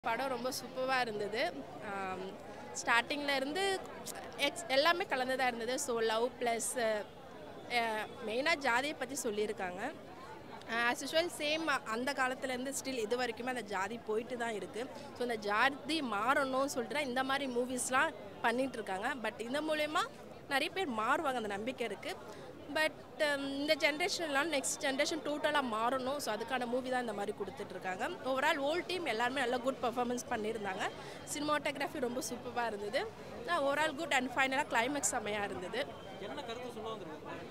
படம் ரொம்ப சூப்பராக இருந்தது ஸ்டார்டிங்கில் இருந்து எக்ஸ் எல்லாமே கலந்ததாக இருந்தது ஸோ லவ் ப்ளஸ் மெயினாக ஜாதியை பற்றி சொல்லியிருக்காங்க ஆஸ் யூஷுவல் சேம் அந்த காலத்துலேருந்து ஸ்டில் இது வரைக்குமே அந்த ஜாதி போயிட்டு தான் இருக்குது ஸோ இந்த ஜாதி மாறணும்னு சொல்லிட்டு தான் இந்த மாதிரி மூவிஸ்லாம் பண்ணிட்டு இருக்காங்க பட் இந்த மூலயமா நிறைய பேர் மாறுவாங்க அந்த நம்பிக்கை இருக்குது பட் இந்த ஜென்ரேஷன்லாம் நெக்ஸ்ட் ஜென்ரேஷன் டோட்டலாக மாறணும் ஸோ அதுக்கான மூவி தான் இந்த மாதிரி கொடுத்துட்ருக்காங்க ஓவரால் ஓல் டீம் எல்லாருமே நல்ல குட் பர்ஃபார்மன்ஸ் பண்ணியிருந்தாங்க சினிமாட்டோகிராஃபி ரொம்ப சூப்பராக இருந்தது ஓவரால் குட் அண்ட் ஃபைனலாக கிளைமேக்ஸ் செம்மையாக இருந்தது என்ன கருத்து சொல்ல வந்திருக்கு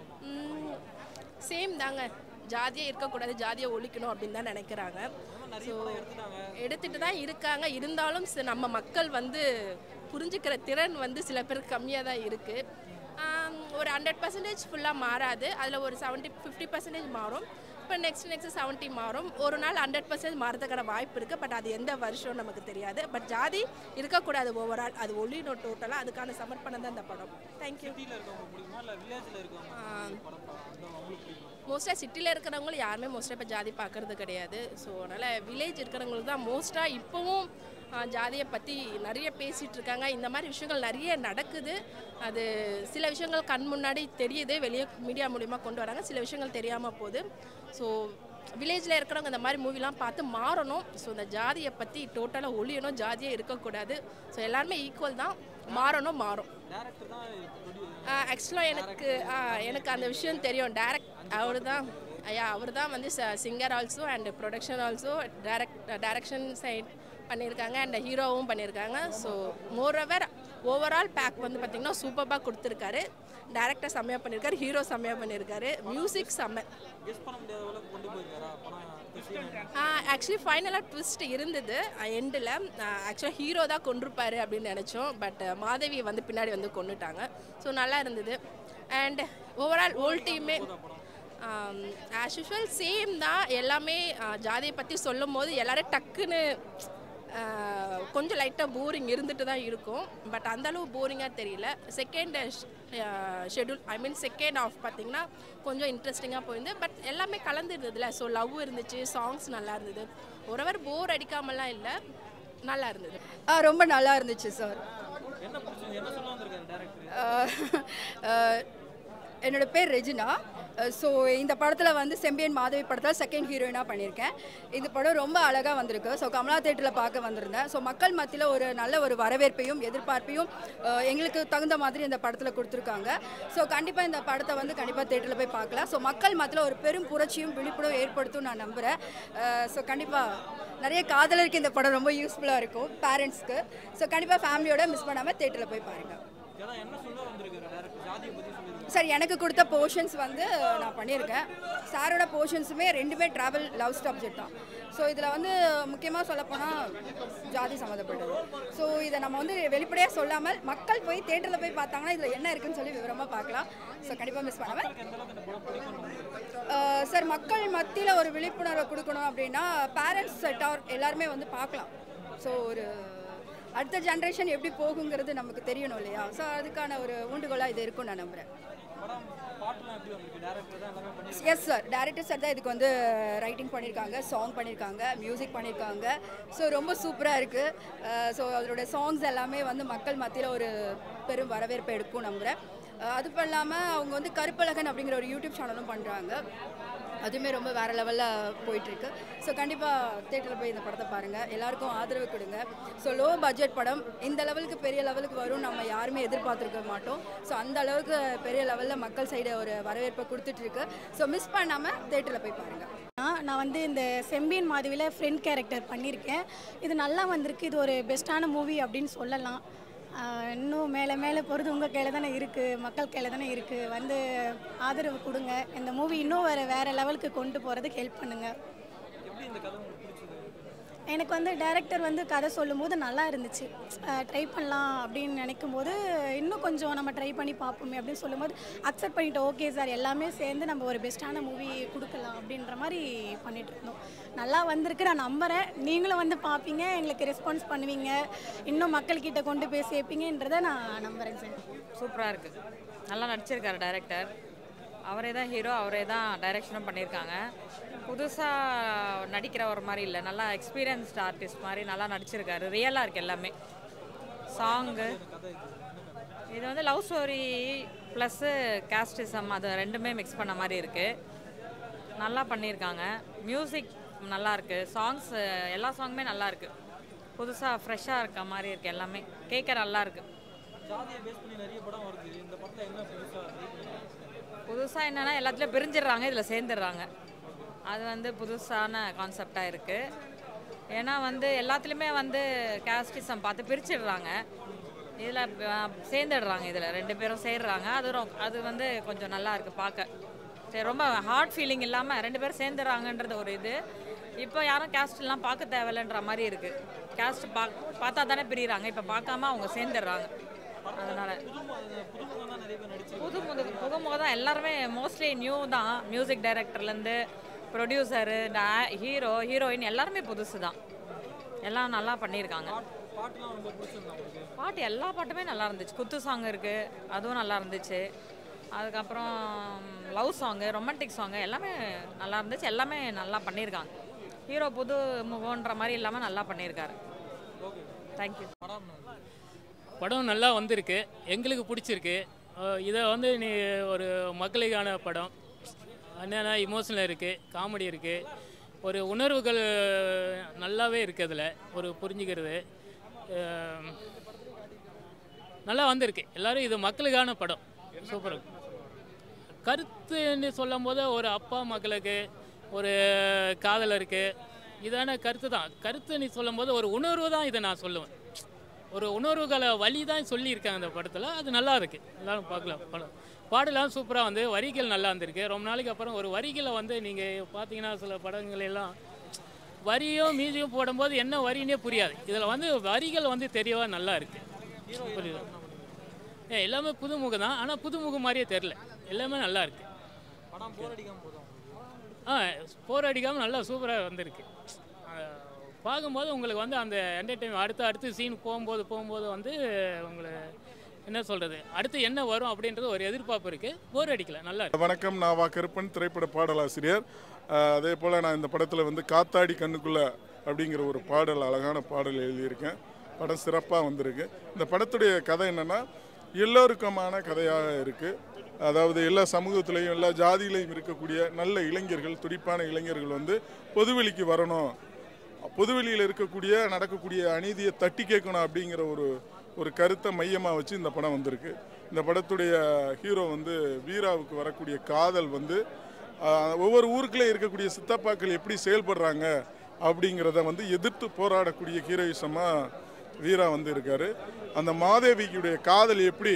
சேம் தாங்க ஜாதியே இருக்கக்கூடாது ஜாதியை ஒழிக்கணும் அப்படின்னு தான் நினைக்கிறாங்க ஸோ எடுத்துட்டு தான் இருக்காங்க இருந்தாலும் சி- நம்ம மக்கள் வந்து புரிஞ்சுக்கிற திறன் வந்து சில பேருக்கு கம்மியாக தான் இருக்குது ஒரு ஹண்ட்ரட் பர்சன்டேஜ் ஃபுல்லாக மாறாது அதில் ஒரு செவன்ட்டி ஃபிஃப்டி பர்சன்டேஜ் மாறும் இப்போ நெக்ஸ்ட் நெக்ஸ்ட் செவன்ட்டி மாறும் ஒரு நாள் ஹண்ட்ரட் பர்சன்டேஜ் மாறதுக்கான வாய்ப்பு இருக்குது பட் அது எந்த வருஷம் நமக்கு தெரியாது பட் ஜாதி இருக்கக்கூடாது ஓவரால் அது ஒளியணும் டோட்டலாக அதுக்கான சமர்ப்பணம் தான் இந்த படம் தேங்க்யூ சிட்டியில் இருக்கவங்க பிடிக்குமா இல்லை வில்லேஜில் இருக்கவங்க படம் பா- அந்த அவங்களுக்கு பிடிக்குமா மோஸ்ட்டாக சிட்டியில் இருக்கிறவங்களும் யாருமே மோஸ்ட்டாக இப்போ ஜாதி பார்க்கறது கிடையாது ஸோ அதனால் வில்லேஜ் இருக்கிறவங்களுக்கு தான் மோஸ்ட்டாக இப்போவும் ஆ, ஜாதியை பற்றி நிறைய பேசிகிட்டு இருக்காங்க இந்த மாதிரி விஷயங்கள் நிறைய நடக்குது அது சில விஷயங்கள் கண் முன்னாடி தெரியுது வெளியே மீடியா மூலிமா கொண்டு வராங்க சில விஷயங்கள் தெரியாமல் போகுது ஸோ வில்லேஜில் இருக்கிறவங்க இந்த மாதிரி மூவிலாம் பார்த்து மாறணும் ஸோ இந்த ஜாதியை பற்றி டோட்டலாக ஒழியணும் ஜாதியே இருக்கக்கூடாது ஸோ எல்லாருமே ஈக்குவல் தான் மாறணும் மாறும் டேரக்டர் தான் ப்ரொடியூ ஆக்சுவலாக எனக்கு ஆ, எனக்கு அந்த விஷயம் தெரியும் டேரக்ட் அவர் தான் ஐயா அவர் தான் வந்து singer also and production also direct direction side பண்ணியிருக்காங்க அண்ட் ஹீரோவும் பண்ணியிருக்காங்க ஸோ மோரோவர் ஓவரால் பேக் வந்து பார்த்திங்கன்னா சூப்பராக கொடுத்துருக்காரு டேரக்டர் செம்மையாக பண்ணியிருக்காரு ஹீரோ செம்மையாக பண்ணியிருக்காரு மியூசிக் செம்ம கெஸ் பண்ண முடியாத அளவுக்கு கொண்டு போயிருக்காரா படம் scene ஆக்சுவலி ஃபைனலாக ட்விஸ்ட் இருந்தது எண்டில் ஆக்சுவலாக ஹீரோ தான் கொண்டிருப்பாரு அப்படின்னு நினச்சோம் பட் மாதவி வந்து பின்னாடி வந்து கொண்டுட்டாங்க ஸோ நல்லா இருந்தது அண்ட் ஓவரால் ஓல் டீமே ஆஸ் யூஷுவல் சேம் தான் எல்லாமே ஆ, ஜாதியை பற்றி சொல்லும் போது எல்லாரும் டக்குன்னு ஆ, கொஞ்சம் லைட்டாக போரிங் இருந்துட்டு தான் இருக்கும் பட் அந்தளவு போரிங்காக தெரியல second schedule I mean second half பார்த்தீங்கன்னா கொஞ்சம் இன்ட்ரெஸ்டிங்காக போயிருந்து பட் எல்லாமே கலந்து இருந்ததுல ஸோ லவ் இருந்துச்சு சாங்ஸ் நல்லா இருந்தது ஒருவர் போர் அடிக்காமலாம் இல்லை நல்லா இருந்தது ஆ ரொம்ப நல்லா இருந்துச்சு சார் என்ன பிடிச்சது என்ன சொல்ல வந்திருக்காரு டேரக்டர் என்னோட பேர் ரெஜினா ஸோ இந்த படத்தில் வந்து செம்பியன் மாதவி படத்தில் செகண்ட் ஹீரோயினாக பண்ணியிருக்கேன் இந்த படம் ரொம்ப அழகாக வந்திருக்கு ஸோ கமலா தேட்டரில் பார்க்க வந்திருந்தேன் ஸோ மக்கள் மத்தியில் ஒரு நல்ல ஒரு வரவேற்பையும் எதிர்பார்ப்பையும் அஹ், எங்களுக்கு தகுந்த மாதிரி இந்த படத்தில் கொடுத்துருக்காங்க ஸோ கண்டிப்பாக இந்த படத்தை வந்து கண்டிப்பாக தேட்டரில் போய் பார்க்கலாம் ஸோ மக்கள் மத்தியில் ஒரு பெரும் புரட்சியும் விழிப்புணர்வும் ஏற்படுத்தும் நான் நம்புகிறேன் ஸோ கண்டிப்பாக நிறைய காதலருக்கு இந்த படம் ரொம்ப யூஸ்ஃபுல்லாக இருக்கும் பேரண்ட்ஸ்க்கு ஸோ கண்டிப்பாக ஃபேமிலியோட மிஸ் பண்ணாமல் தேட்டரில் போய் பாருங்கள் ஏன்னா என்ன சொல்ல வந்திருக்காரு டேரக்டர் ஜாதியை பற்றி சொல்லியிருக்காரு சார் எனக்கு கொடுத்த போர்ஷன்ஸ் வந்து நான் பண்ணியிருக்கேன் சாரோட போர்ஷன்ஸுமே ரெண்டுமே ட்ராவல் லவ் சப்ஜெக்ட் தான் ஸோ இதில் வந்து முக்கியமாக சொல்லப்போனால் ஜாதி சம்மந்தப்பட்டது ஸோ இதை நம்ம வந்து வெளிப்படையாக சொல்லாமல் மக்கள் போய் தேட்டரில் போய் பார்த்தாங்கன்னா இதில் என்ன இருக்குன்னு சொல்லி விவரமாக பார்க்கலாம் ஸோ கண்டிப்பாக மிஸ் பண்ணாமல் எந்த அளவுக்கு இந்த படம் பிடிக்கும் அஹ் சார் மக்கள் மத்தியில் ஒரு விழிப்புணர்வை கொடுக்கணும் அப்படின்னா பேரண்ட்ஸ் செட்டார் எல்லாருமே வந்து பார்க்கலாம் ஸோ ஒரு அடுத்த ஜென்ரேஷன் எப்படி போகுங்கிறது நமக்கு தெரியணும் இல்லையா ஸோ அதுக்கான ஒரு ஊண்டுகோலாக இது இருக்கும்னு நான் நம்புகிறேன் படம் பாட்டுலாம் எப்படி வந்திருக்கு டேரக்டர் தான் எல்லாமே பண்ணி எஸ் சார் டேரக்டர் சார் தான் இதுக்கு வந்து ரைட்டிங் பண்ணியிருக்காங்க சாங் பண்ணியிருக்காங்க மியூசிக் பண்ணியிருக்காங்க ஸோ ரொம்ப சூப்பராக இருக்குது ஸோ அதோட சாங்ஸ் எல்லாமே வந்து மக்கள் மத்தியில் ஒரு பெரும் வரவேற்பை எடுக்கும் நம்புகிறேன் அஹ் அது இல்லாமல் அவங்க வந்து கருப்பழகன் அப்படிங்கிற ஒரு யூடியூப் சேனலும் பண்ணுறாங்க அதுவுமே ரொம்ப வேறு லெவலில் போயிட்டுருக்கு ஸோ கண்டிப்பாக தேட்டரில் போய் இந்த படத்தை பாருங்கள் எல்லாருக்கும் ஆதரவு கொடுங்க ஸோ லோ பட்ஜெட் படம் இந்த லெவலுக்கு பெரிய லெவலுக்கு வரும் நம்ம யாருமே எதிர்பார்த்துருக்க மாட்டோம் ஸோ அந்த அளவுக்கு பெரிய லெவலில் மக்கள் சைடு ஒரு வரவேற்பை கொடுத்துட்ருக்கு ஸோ மிஸ் பண்ணாமல் தேட்டரில் போய் பாருங்கள் நான் நான் வந்து இந்த செம்பியன் மாதவியில் ஃப்ரெண்ட் கேரக்டர் பண்ணியிருக்கேன் இது நல்லா வந்திருக்கு இது ஒரு பெஸ்ட்டான மூவி அப்படின்னு சொல்லலாம் ஆஹ் இன்னும் மேலே மேலே போகிறது உங்கள் கையில் தானே இருக்குது மக்கள் கையில் தானே இருக்குது வந்து ஆதரவு கொடுங்க இந்த மூவி இன்னும் வேறு வேறு லெவலுக்கு கொண்டு போகிறதுக்கு ஹெல்ப் பண்ணுங்கள் எப்படி இந்த கதை உங்களுக்கு பிடிச்சது எனக்கு வந்து டைரக்டர் வந்து கதை சொல்லும்போது நல்லா இருந்துச்சு ட்ரை பண்ணலாம் அப்படின்னு நினைக்கும் போது இன்னும் கொஞ்சம் நம்ம ட்ரை பண்ணி பார்ப்போமே அப்படின்னு சொல்லும்போது அக்செப்ட் பண்ணிட்டோம் ஓகே சார் எல்லாமே சேர்ந்து நம்ம ஒரு பெஸ்ட்டான மூவி கொடுக்கலாம் அப்படின்ற மாதிரி பண்ணிட்டு இருந்தோம் நல்லா வந்திருக்கு நான் நம்புகிறேன் நீங்களும் வந்து பார்ப்பீங்க எங்களுக்கு ரெஸ்பான்ஸ் பண்ணுவீங்க இன்னும் மக்கள்கிட்ட கொண்டு போய் சேர்ப்பீங்கன்றதை நான் நம்புகிறேன் சார் சூப்பராக இருக்குது நல்லா நடிச்சிருக்காரு டைரக்டர் அவரே தான் ஹீரோ அவரே தான் டைரக்ஷனும் பண்ணியிருக்காங்க புதுசாக நடிக்கிற ஒரு மாதிரி இல்லை நல்லா எக்ஸ்பீரியன்ஸ்ட் ஆர்டிஸ்ட் மாதிரி நல்லா நடிச்சிருக்காரு ரியலாக இருக்குது எல்லாமே சாங்கு இது வந்து லவ் ஸ்டோரி ப்ளஸ்ஸு கேஸ்டிசம் அது ரெண்டுமே மிக்ஸ் பண்ண மாதிரி இருக்குது நல்லா பண்ணியிருக்காங்க மியூசிக் நல்லா இருக்குது சாங்ஸ் எல்லா சாங்குமே நல்லா இருக்குது புதுசாக ஃப்ரெஷ்ஷாக இருக்க மாதிரி இருக்குது எல்லாமே கேட்க நல்லா இருக்குது ஜாதியை பேஸ் பண்ணி நிறைய படம் வருது இந்த படத்தில் என்ன புதுசாக புதுசாக என்னென்னா எல்லாத்துலேயும் பிரிஞ்சிடுறாங்க இதில் சேர்ந்துடுறாங்க அது வந்து புதுசான கான்செப்டாக இருக்குது ஏன்னா வந்து எல்லாத்துலேயுமே வந்து கேஸ்டிசம் பார்த்து பிரிச்சிடுறாங்க இதில் சேர்ந்துடுறாங்க இதில் ரெண்டு பேரும் சேர்றாங்க அது ரொ- அது வந்து கொஞ்சம் நல்லா இருக்குது பார்க்க சரி ரொம்ப ஹார்ட் ஃபீலிங் இல்லாமல் ரெண்டு பேரும் சேர்ந்துடுறாங்கன்றது ஒரு இது இப்போ யாரும் கேஸ்ட்லாம் பார்க்க தேவையில்லைன்ற மாதிரி இருக்குது கேஸ்ட் பா பார்த்தா தானே பிரிகிறாங்க இப்போ பார்க்காம அவங்க சேர்ந்துடுறாங்க அதனால் புதுமுகம் தான் நிறைய பேர் நடிச்சு புது முது புதுமுகம் தான் எல்லாருமே மோஸ்ட்லி நியூ தான் மியூசிக் டைரக்டர்லேருந்து ப்ரொடியூசரு ஹீரோ ஹீரோயின் எல்லாருமே புதுசு தான் எல்லாம் நல்லா பண்ணியிருக்காங்க பாட்டுலாம் ரொம்ப பிடிச்சிருந்தா உங்களுக்கு பாட்டு எல்லா பாட்டுமே நல்லா இருந்துச்சு குத்து சாங் இருக்குது அதுவும் நல்லா இருந்துச்சு அதுக்கப்புறம் லவ் சாங்கு ரொமான்டிக் சாங்கு எல்லாமே நல்லா இருந்துச்சு எல்லாமே நல்லா பண்ணியிருக்காங்க ஹீரோ புது முகன்ற மாதிரி இல்லாமல் நல்லா பண்ணியிருக்காரு ஓகே தேங்க்யூ படம் படம் நல்லா வந்திருக்கு எங்களுக்கு பிடிச்சிருக்கு அஹ் இதை வந்து நீ ஒரு மக்களுக்கான படம் என்னென்னா இமோஷனல் இருக்குது காமெடி இருக்குது ஒரு உணர்வுகள் நல்லாவே இருக்குது அதில் ஒரு புரிஞ்சுக்கிறது அஹ் நல்லா வந்திருக்கு எல்லாரும் இது மக்களுக்கான படம் சூப்பர் கருத்துன்னு சொல்லும் போது ஒரு அப்பா மக்களுக்கு ஒரு காதலருக்கு இதான கருத்து தான் கருத்துன்னு சொல்லும் போது ஒரு உணர்வு தான் இதை நான் சொல்லுவேன் ஒரு உணர்வுகளை வழி தான் சொல்லியிருக்காங்க அந்த படத்தில் அது நல்லா இருக்கு எல்லாரும் பார்க்கலாம் படம் பாடலாம் சூப்பராக வந்து வரிகள் நல்லா இருந்திருக்கு ரொம்ப நாளைக்கு அப்புறம் ஒரு வரிகளை வந்து நீங்கள் பார்த்தீங்கன்னா சில படங்கள் எல்லாம் வரியும் மீதியும் போடும்போது என்ன வரினே புரியாது இதில் வந்து வரிகள் வந்து தெரியவா நல்லா இருக்கு புரியுது ஏ எல்லாமே புதுமுகம் தான் ஆனால் புதுமுகம் மாதிரியே தெரில எல்லாமே நல்லா இருக்கு படம் போர் அடிக்காம போதும் ஆ போர் அடிக்காமல் நல்லா சூப்பராக வந்திருக்கு அஹ், பார்க்கும்போது உங்களுக்கு வந்து அந்த என்டர்டைன் அடுத்து அடுத்து சீன் போகும்போது போகும்போது வந்து உங்களுக்கு என்ன சொல்கிறது அடுத்து என்ன வரும் அப்படின்றது ஒரு எதிர்பார்ப்பு இருக்குது போர் அடிக்கல நல்லா இருக்கு வணக்கம் நான் வா கருப்பன் திரைப்பட பாடலாசிரியர் அஹ், அதே போல் நான் இந்த படத்தில் வந்து காத்தாடி கண்ணுக்குள்ள அப்படிங்கிற ஒரு பாடல் அழகான பாடல் எழுதியிருக்கேன் படம் சிறப்பாக வந்திருக்கு இந்த படத்துடைய கதை என்னென்னா எல்லோருக்குமான கதையாக இருக்குது அதாவது எல்லா சமூகத்திலையும் எல்லா ஜாதியிலையும் இருக்கக்கூடிய நல்ல இளைஞர்கள் துடிப்பான இளைஞர்கள் வந்து பொதுவெளிக்கு வரணும் பொதுவெளியில் இருக்கக்கூடிய நடக்கக்கூடிய அநீதியை தட்டி கேட்கணும் அப்படிங்கிற ஒரு ஒரு கருத்தை மையமாக வச்சு இந்த படம் வந்திருக்கு இந்த படத்துடைய ஹீரோ வந்து வீராவுக்கு வரக்கூடிய காதல் வந்து ஆஹ், ஒவ்வொரு ஊருக்குள்ளே இருக்கக்கூடிய சித்தப்பாக்கள் எப்படி செயல்படுறாங்க அப்படிங்கிறத வந்து எதிர்த்து போராடக்கூடிய ஹீரோயிசமாக வீரா வந்து இருக்காரு அந்த மாதேவிக்குடைய காதல் எப்படி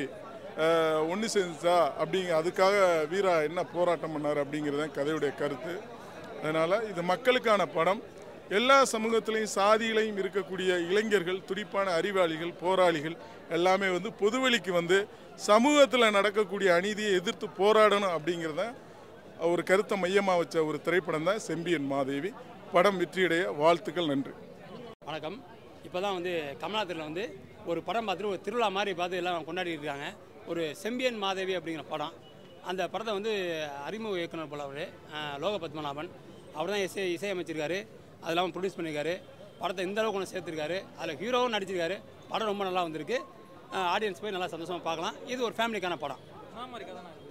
ஒன்று சேர்ந்துச்சா அப்படிங்க அதுக்காக வீரா என்ன போராட்டம் பண்ணார் அப்படிங்கிறது தான் கதையுடைய கருத்து அதனால் இது மக்களுக்கான படம் எல்லா சமூகத்திலையும் சாதியிலையும் இருக்கக்கூடிய இளைஞர்கள் துடிப்பான அறிவாளிகள் போராளிகள் எல்லாமே வந்து பொதுவெளிக்கு வந்து சமூகத்தில் நடக்கக்கூடிய அநீதியை எதிர்த்து போராடணும் அப்படிங்கிறத ஒரு கருத்தை மையமாக வச்ச ஒரு திரைப்படம் தான் செம்பியன் மாதேவி படம் வெற்றியடைய வாழ்த்துக்கள் நன்றி வணக்கம் இப்போ தான் வந்து கமலாத்திரில் வந்து ஒரு படம் பார்த்துட்டு ஒரு திருவிழா மாதிரி பார்த்து எல்லாம் கொண்டாடிட்டு இருக்காங்க ஒரு செம்பியன் மாதேவி அப்படிங்கிற படம் அந்த படத்தை வந்து அறிமுக இயக்குனர் போல அவர் லோக பத்மநாபன் அவர் தான் இசை இசையமைச்சிருக்காரு அது இல்லாமல் ப்ரொடியூஸ் பண்ணியிருக்காரு படத்தை இந்த அளவுக்கு கொண்டு சேர்த்துருக்காரு அதில் ஹீரோவும் நடிச்சிருக்காரு படம் ரொம்ப நல்லா வந்திருக்கு ஆடியன்ஸ் போய் நல்லா சந்தோஷமாக பார்க்கலாம் இது ஒரு ஃபேமிலிக்கான படம் என்ன மாதிரி கதை நான்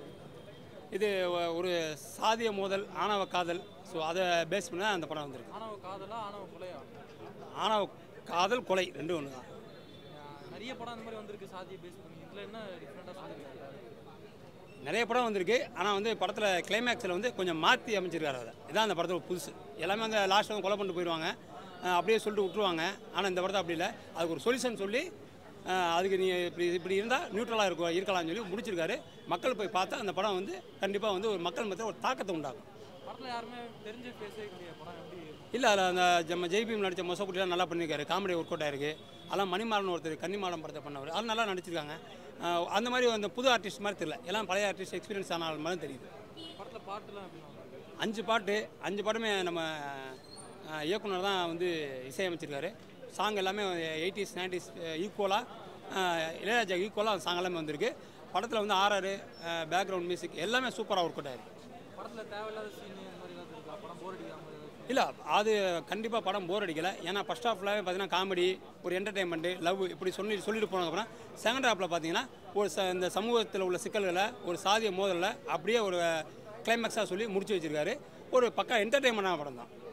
இது ஒ- ஒரு சாதிய மோதல் ஆணவ காதல் ஸோ அதை பேஸ் பண்ண அந்த படம் வந்திருக்கு ஆணவ காதலா ஆணவ கொலையா ஆணவ காதல் கொலை ரெண்டும் ஒன்று தான் ஆஹ் நிறைய படம் அந்த மாதிரி வந்திருக்கு சாதியை பேஸ் பண்ணி இதில் என்ன டிஃப்ரெண்ட்டாக சொல்லியிருக்காரு நிறைய படம் வந்திருக்கு ஆனால் வந்து படத்தில் கிளைமேக்ஸில் வந்து கொஞ்சம் மாற்றி அமைச்சிருக்காரு அதை இதான் அந்த படத்தோட புதுசு எல்லாமே வந்து லாஸ்ட் வந்து கொலை பண்ணிட்டு போயிடுவாங்க அஹ் அப்படியே சொல்லிட்டு விட்டுருவாங்க ஆனால் இந்த படத்தை அப்படி இல்லை அதுக்கு ஒரு சொல்யூஷன் சொல்லி அஹ் அதுக்கு நீ இப்படி இப்படி இருந்தால் நியூட்ரலாக இருக்கும் இருக்கலாம்னு சொல்லி முடிச்சிருக்காரு மக்கள் போய் பார்த்தா அந்த படம் வந்து கண்டிப்பாக வந்து ஒரு மக்கள் மத்தியில் ஒரு தாக்கத்தை உண்டாகும் படத்தில் யாருமே தெரிஞ்ச பேசவே கிடையாது படம் எப்படி இல்லை அதில் அந்த நம்ம ஜெய்பீம் நடித்த மொசக்குட்டிலாம் நல்லா பண்ணியிருக்காரு காமெடி ஒர்க் அவுட் ஆயிருக்கு அதெல்லாம் மணிமாறன் ஒருத்தர் கன்னிமாடம் படத்தை பண்ணவர் அது நல்லா நடிச்சிருக்காங்க அஹ் அந்த மாதிரி அந்த புது ஆர்டிஸ்ட் மாதிரி தெரியல எல்லாம் பழைய ஆர்டிஸ்ட் எக்ஸ்பீரியன்ஸ் ஆன ஆள் மாதிரி தெரியுது படத்தில் பாட்டுலாம் எப்படி வந்திருக்கு? அஞ்சு பாட்டு அஞ்சு பாட்டுமே நம்ம அஹ், இயக்குனர் தான் வந்து இசையமைச்சிருக்காரு சாங் எல்லாமே எயிட்டிஸ் நைன்டிஸ் ஈக்குவலாக இளையராஜா ஈக்குவலாக சாங் எல்லாமே வந்திருக்கு படத்தில் வந்து ஆர்ஆர் பேக்ரவுண்ட் மியூசிக் எல்லாமே சூப்பராக ஒர்க் அவுட் ஆயிருக்கு படத்தில் தேவையில்லாத சீன் இந்த மாதிரி ஏதாவது இருக்கா படம் போர் அடிக்காமல் இல்லை அது கண்டிப்பாக படம் போர் அடிக்கலை ஏன்னா ஃபஸ்ட் ஹாஃப்லாவே பார்த்தீங்கன்னா காமெடி ஒரு என்டர்டைன்மெண்ட்டு லவ் இப்படி சொல்லி சொல்லிட்டு போனதுக்கப்புறம் செகண்ட் ஹாஃபில் பார்த்தீங்கன்னா ஒரு ச இந்த சமூகத்தில் உள்ள சிக்கல்களை ஒரு சாதிய மோதலில் அப்படியே ஒரு கிளைமேக்ஸாக சொல்லி முடிச்சு வச்சிருக்காரு ஒரு பக்கா என்டர்டைன்மெண்டான படம் தான்